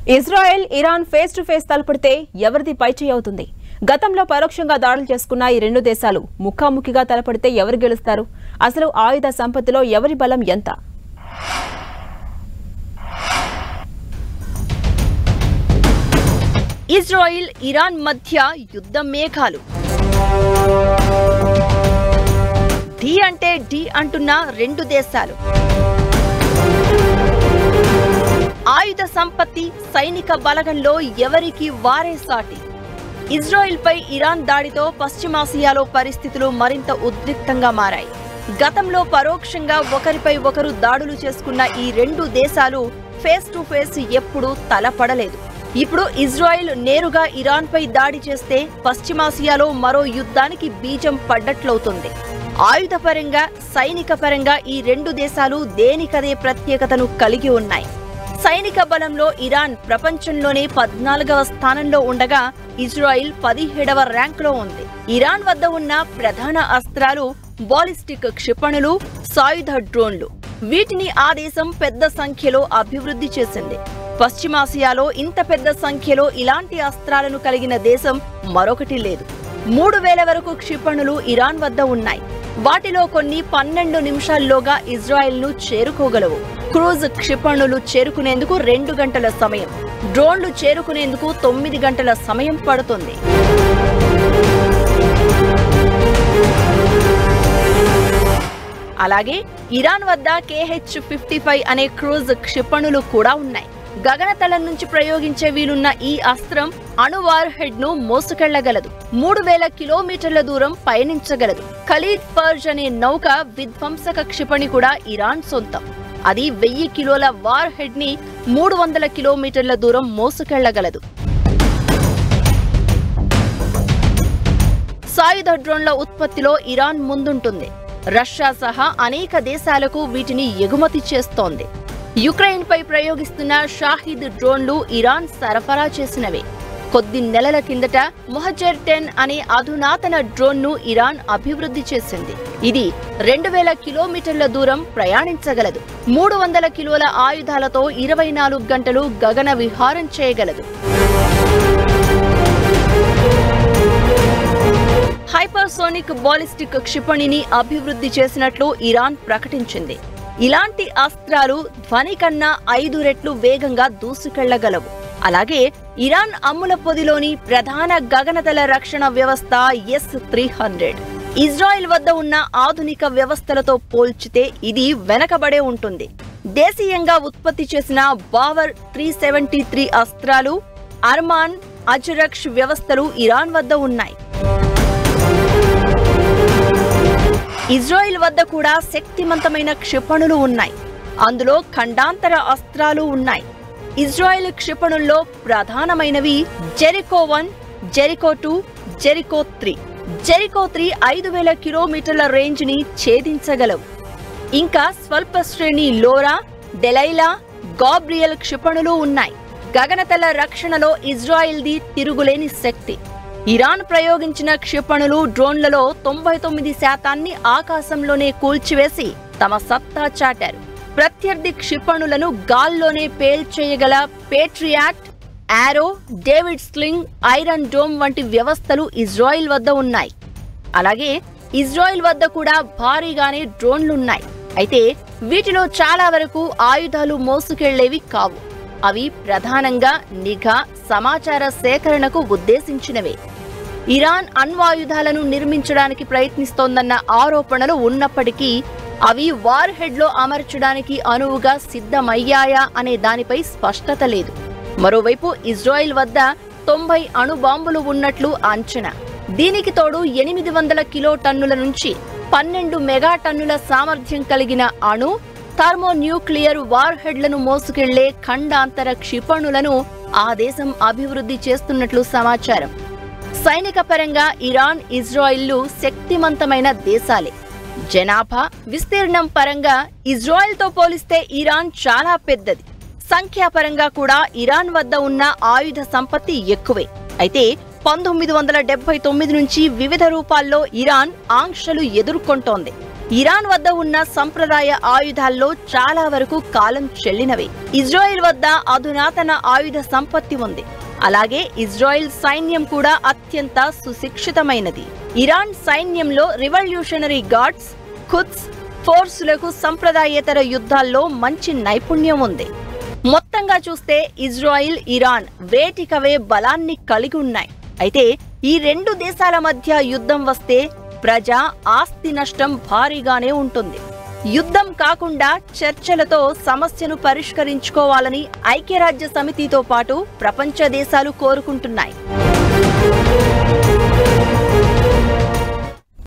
Israel Iran face to face తలపడితే ఎవరిది పైచేయి అవుతుంది గతంలో పరోక్షంగా దాడులు చేసుకున్న ఈ రెండు దేశాలు ముఖాముఖిగా తలపడితే ఎవరు గెలుస్తారు అసలు ఆయుధ సంపత్తిలో ఎవరి బలం ఎంత ఇజ్రాయిల్ ఇరాన్ మధ్య యుద్ధ మేఘాలు ఢీ అంటే ఢీ అంటున్న రెండు దేశాలు ఆయుధ సంపత్తి సైనిక బలగంలో ఎవరికి వారే సాటి ఇజ్రాయిల్ పై ఇరాన్ దాడితో పశ్చిమాసియాలో పరిస్థితులు మరింత ఉద్రిక్తంగా మారాయి గతంలో పరోక్షంగా ఒకరిపై ఒకరు దాడులు చేసుకున్న ఈ రెండు దేశాలు ఫేస్ టు ఫేస్ ఎప్పుడూ తలపడలేదు ఇప్పుడు ఇజ్రాయిల్ నేరుగా ఇరాన్ పై దాడి చేస్తే పశ్చిమాసియాలో మరో యుద్ధానికి బీజం పడ్డట్లవుతుంది ఆయుధపరంగా సైనిక పరంగా ఈ రెండు దేశాలు దేనికదే ప్రత్యేకతను కలిగి ఉన్నాయి సైనిక బలంలో ఇరాన్ ప్రపంచంలోనే పద్నాలుగవ స్థానంలో ఉండగా ఇజ్రాయిల్ పదిహేడవ ర్యాంకులో ఉంది ఇరాన్ వద్ద ఉన్న ప్రధాన అస్త్రాలు బాలిస్టిక్ క్షిపణులు సాయుధ డ్రోన్లు వీటిని ఆ దేశం పెద్ద సంఖ్యలో అభివృద్ధి చేసింది పశ్చిమాసియాలో ఇంత పెద్ద సంఖ్యలో ఇలాంటి అస్త్రాలను కలిగిన దేశం మరొకటి లేదు మూడు వేల వరకు క్షిపణులు ఇరాన్ వద్ద ఉన్నాయి వాటిలో కొన్ని పన్నెండు నిమిషాల్లోగా ఇజ్రాయెల్ను చేరుకోగలవు క్రూజ్ క్షిపణులు చేరుకునేందుకు రెండు గంటల సమయం డ్రోన్లు చేరుకునేందుకు తొమ్మిది గంటల సమయం పడుతుంది అలాగే ఇరాన్ వద్ద కేహెచ్ ఫిఫ్టీ ఫైవ్ అనే క్రూజ్ క్షిపణులు కూడా ఉన్నాయి గగనతలం నుంచి ప్రయోగించే వీలున్న ఈ అస్త్రం అణు వార్ హెడ్ ను మోసుకెళ్లగలదు మూడు వేల కిలోమీటర్ల దూరం పయనించగలదు ఖలీద్ ఫర్జ్ అనే నౌక విధ్వంసక క్షిపణి కూడా ఇరాన్ సొంతం అది వెయ్యి కిలోల వార్ హెడ్ ని మూడు వందల కిలోమీటర్ల దూరం మోసుకెళ్లగలదు సాయుధ డ్రోన్ల ఉత్పత్తిలో ఇరాన్ ముందుంటుంది రష్యా సహా అనేక దేశాలకు వీటిని ఎగుమతి చేస్తోంది యుక్రెయిన్ పై ప్రయోగిస్తున్న షాహిద్ డ్రోన్లు ఇరాన్ సరఫరా చేసినవే కొద్ది నెలల కిందట మొహజర్ టెన్ అనే అధునాతన డ్రోన్ను ఇరాన్ అభివృద్ధి చేసింది ఇది రెండు వేల కిలోమీటర్ల దూరం ప్రయాణించగలదు మూడు వందల కిలోల ఆయుధాలతో ఇరవై నాలుగు గంటలు గగన విహారం చేయగలదు హైపర్సోనిక్ బాలిస్టిక్ క్షిపణిని అభివృద్ధి చేసినట్లు ఇరాన్ ప్రకటించింది ఇలాంటి అస్త్రాలు ధ్వని కన్నా ఐదు రెట్లు వేగంగా దూసుకెళ్లగలవు అలాగే ఇరాన్ అమ్ముల పొదిలోని ప్రధాన గగనతల రక్షణ వ్యవస్థ ఎస్ త్రీ హండ్రెడ్ ఇజ్రాయెల్ వద్ద ఉన్న ఆధునిక వ్యవస్థలతో పోల్చితే ఇది వెనకబడే ఉంటుంది దేశీయంగా ఉత్పత్తి చేసిన బావర్ త్రీ సెవెంటీ త్రీ అస్త్రాలు అర్మాన్ అజరక్ష్ వ్యవస్థలు ఇరాన్ వద్ద ఉన్నాయి ఇజ్రాయిల్ వద్ద కూడా శక్తివంతమైన క్షిపణులు ఉన్నాయి అందులో ఖండాంతర అస్త్రాలు ఉన్నాయి ఇజ్రాయిల్ క్షిపణుల్లో ప్రధానమైనవి Jericho one Jericho two Jericho three Jericho three ఐదు వేల కిలోమీటర్ల రేంజ్ ని ఛేదించగలవు ఇంకా స్వల్ప శ్రేణి లోరా డెలైలా గాబ్రియల్ క్షిపణులు ఉన్నాయి గగనతల రక్షణలో ఇజ్రాయిల్ది తిరుగులేని శక్తి ఇరాన్ ప్రయోగించిన క్షిపణులు డ్రోన్లలో తొంభై తొమ్మిది శాతాన్ని ఆకాశంలోనే కూల్చివేసి తమ సత్తా చాటారు ప్రత్యర్థి క్షిపణులను గాల్లోనే పేల్చేయగల Patriot Arrow David Sling Iron Dome వంటి వ్యవస్థలు ఇజ్రాయిల్ వద్ద ఉన్నాయి అలాగే ఇజ్రాయిల్ వద్ద కూడా భారీగానే డ్రోన్లున్నాయి అయితే వీటిలో చాలా వరకు ఆయుధాలు మోసుకెళ్లేవి కావు అవి ప్రధానంగా నిఘా సమాచార సేకరణకు ఉద్దేశించినవే ఇరాన్ అణ్వాయుధాలను నిర్మించడానికి ప్రయత్నిస్తోందన్న ఆరోపణలు ఉన్నప్పటికీ అవి వార్ హెడ్ లో అమర్చడానికి అనువుగా సిద్ధమయ్యాయా అనే దానిపై స్పష్టత లేదు మరోవైపు ఇజ్రాయిల్ వద్ద తొంభై అణుబాంబులు ఉన్నట్లు అంచనా దీనికి తోడు ఎనిమిది వందల కిలో టన్నుల నుంచి పన్నెండు మెగా టన్నుల సామర్థ్యం కలిగిన అణు థర్మోన్యూక్లియర్ వార్ హెడ్లను మోసుకెళ్లే ఖండాంతర క్షిపణులను ఆ దేశం అభివృద్ధి చేస్తున్నట్లు సమాచారం సైనిక పరంగా ఇరాన్ ఇజ్రాయిల్లు శక్తివంతమైన దేశాలే జనాభా విస్తీర్ణం పరంగా ఇజ్రాయెల్తో పోలిస్తే ఇరాన్ చాలా పెద్దది సంఖ్యాపరంగా కూడా ఇరాన్ వద్ద ఉన్న ఆయుధ సంపత్తి ఎక్కువే అయితే పంతొమ్మిది వందల డెబ్బై తొమ్మిది నుంచి వివిధ రూపాల్లో ఇరాన్ ఆంక్షలు ఎదుర్కొంటోంది ఇరాన్ వద్ద ఉన్న సంప్రదాయ ఆయుధాల్లో చాలా వరకు కాలం చెల్లినవి ఇజ్రాయెల్ వద్ద అధునాతన ఆయుధ సంపత్తి ఉంది అలాగే ఇజ్రాయెల్ సైన్యం కూడా అత్యంత సుశిక్షితమైనది ఇరాన్ సైన్యంలో రివల్యూషనరీ గార్డ్స్ ఖుద్స్ ఫోర్సులకు సంప్రదాయేతర యుద్ధాల్లో మంచి నైపుణ్యం ఉంది మొత్తంగా చూస్తే ఇజ్రాయిల్ ఇరాన్ వేటికవే బలాన్ని కలిగి ఉన్నాయి అయితే ఈ రెండు దేశాల మధ్య యుద్ధం వస్తే ప్రజా ఆస్తి నష్టం భారీగానే ఉంటుంది యుద్ధం కాకుండా చర్చలతో సమస్యను పరిష్కరించుకోవాలని ఐక్యరాజ్య సమితితో పాటు ప్రపంచ దేశాలు కోరుకుంటున్నాయి